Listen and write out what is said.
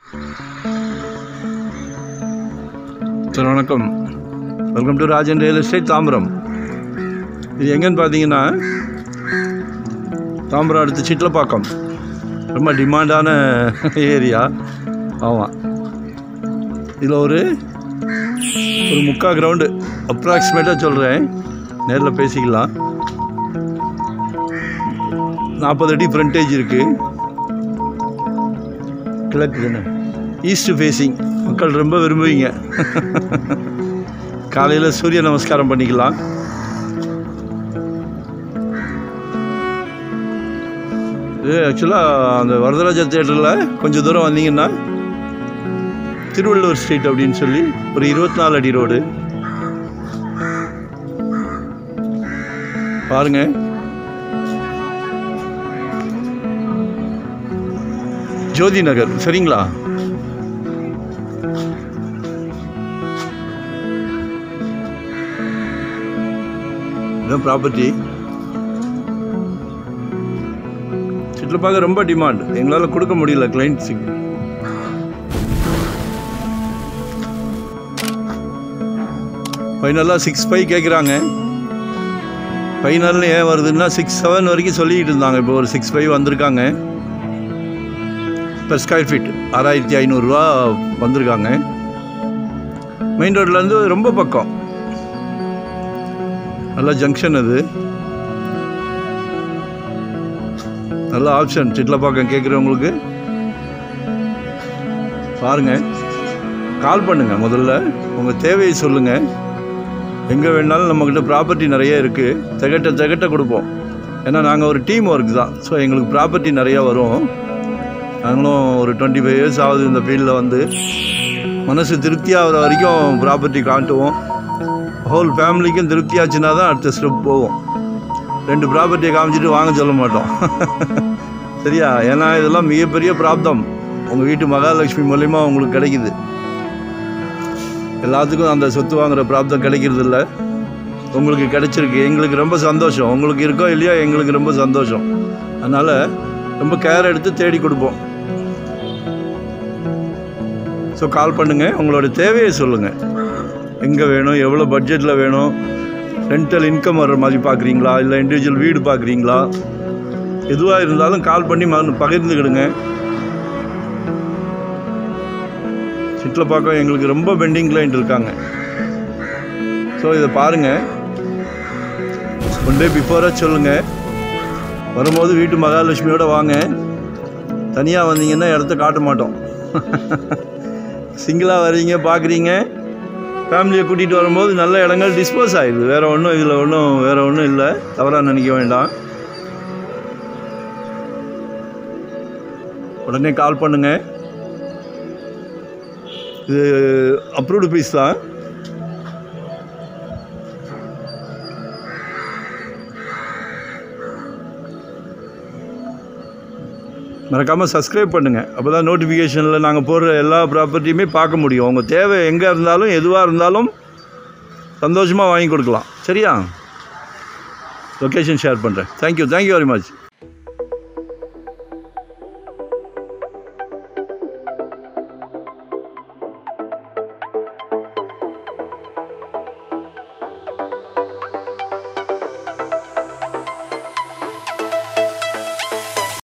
sir வணக்கம் welcome to Rajan real estate Tambaram இது எங்கன்னு பார்த்தீங்கன்னா தாம்பரம் அடுத்து சிட்லப்பாக்கம் ரொம்ப டிமாண்டான ஏரியா ஆமாம் இதில் ஒரு ஒரு முக்கா கிரவுண்டு அப்ராக்சிமேட்டாக சொல்கிறேன் நேரில் பேசிக்கலாம் நாற்பது அடி ஃப்ரண்டேஜ் இருக்குது கிழக்கு தானே ஈஸ்ட் ஃபேஸிங் மக்கள் ரொம்ப விரும்புவீங்க காலையில் சூரிய நமஸ்காரம் பண்ணிக்கலாம் இது ஆக்சுவலாக அந்த வரதராஜா தேட்டரில் கொஞ்சம் தூரம் வந்தீங்கன்னா திருவள்ளுவர் ஸ்ட்ரீட் அப்படின்னு சொல்லி ஒரு இருபத்தி நாலு அடி ரோடு பாருங்க ஜோதி நகர் சரிங்களா இதான் ப்ராப்பர்ட்டி சிட்டில் பார்க்க ரொம்ப டிமாண்ட் எங்களால் கொடுக்க முடியல கிளைண்ட்ஸுக்கு ஃபைனலாக சிக்ஸ் ஃபைவ் கேட்குறாங்க ஃபைனல் ஏன் வருதுன்னா சிக்ஸ் செவன் வரைக்கும் சொல்லிக்கிட்டு இருந்தாங்க இப்போ ஒரு சிக்ஸ் ஃபைவ் வந்திருக்காங்க per ஸ்கொயர் ஃபீட் ஆறாயிரத்தி ஐநூறுரூவா வந்திருக்காங்க மெயின் ரோட்லேருந்து ரொம்ப பக்கம் நல்ல ஜங்ஷன் அது நல்ல ஆப்ஷன் சிட்லப்பாக்கம் கேட்குறவங்களுக்கு பாருங்க கால் பண்ணுங்க முதல்ல உங்கள் தேவையை சொல்லுங்கள் எங்கே வேணாலும் நம்மக்கிட்ட ப்ராப்பர்ட்டி நிறைய இருக்குது திகட்ட திகட்ட கொடுப்போம் ஏன்னா நாங்கள் ஒரு டீம் ஒர்க் தான் ஸோ எங்களுக்கு ப்ராப்பர்ட்டி நிறையா வரும் நாங்களும் ஒரு டுவெண்ட்டி ஃபைவ் இயர்ஸ் ஆகுது இந்த ஃபீல்டில் வந்து மனசு திருப்தி ஆகிற வரைக்கும் ப்ராப்பர்ட்டி காட்டுவோம் ஹோல் ஃபேமிலிக்கும் திருப்தி ஆச்சுன்னா தான் அடுத்த ஸ்டெப் போவோம் ரெண்டு ப்ராப்பர்ட்டியை காமிச்சிட்டு வாங்க சொல்ல மாட்டோம் சரியா ஏன்னா இதெல்லாம் மிகப்பெரிய பிராப்தம் உங்கள் வீட்டு மகாலட்சுமி மூலிமா உங்களுக்கு கிடைக்குது எல்லாத்துக்கும் அந்த சொத்து வாங்குற பிராப்தம் கிடைக்கிறது இல்ல உங்களுக்கு கிடைச்சிருக்கு எங்களுக்கு ரொம்ப சந்தோஷம் உங்களுக்கு இருக்கோ இல்லையோ எங்களுக்கு ரொம்ப சந்தோஷம் அதனால் ரொம்ப கேர் எடுத்து தேடி கொடுப்போம் ஸோ கால் பண்ணுங்கள் உங்களோட தேவையை சொல்லுங்கள் எங்கே வேணும் எவ்வளோ பட்ஜெட்டில் வேணும் ரெண்டல் இன்கம் வர்ற மாதிரி பார்க்குறீங்களா இல்லை இண்டிவிஜுவல் வீடு பார்க்குறீங்களா எதுவாக இருந்தாலும் கால் பண்ணி ம பகிர்ந்துக்கிடுங்க சிட்டில் பார்க்க எங்களுக்கு ரொம்ப பெண்டிங் கிளைண்ட் இருக்காங்க ஸோ இதை பாருங்கள் ஒன் டே பிஃபோராக சொல்லுங்கள் வரும்போது வீட்டு மகாலட்சுமியோட வாங்க தனியாக வந்தீங்கன்னா இடத்த காட்ட மாட்டோம் சிங்கிளாக வர்றீங்க பார்க்குறீங்க ஃபேமிலியை கூட்டிகிட்டு வரும்போது நல்ல இடங்கள் டிஸ்போஸ் ஆயிடுது வேறு ஒன்றும் இதில் ஒன்றும் வேறு ஒன்றும் இல்லை தவறாக நினைக்க வேண்டாம் உடனே கால் பண்ணுங்க இது அப்ரூவ்டு பீஸ் தான் மறக்காமல் சப்ஸ்கிரைப் பண்ணுங்கள் அப்போ தான் நோட்டிஃபிகேஷனில் நாங்கள் போடுற எல்லா ப்ராப்பர்ட்டியுமே பார்க்க முடியும் உங்கள் தேவை எங்கே இருந்தாலும் எதுவாக இருந்தாலும் சந்தோஷமாக வாங்கி கொடுக்கலாம் சரியா லொக்கேஷன் ஷேர் பண்ணுறேன் தேங்க்யூ தேங்க்யூ வெரி மச்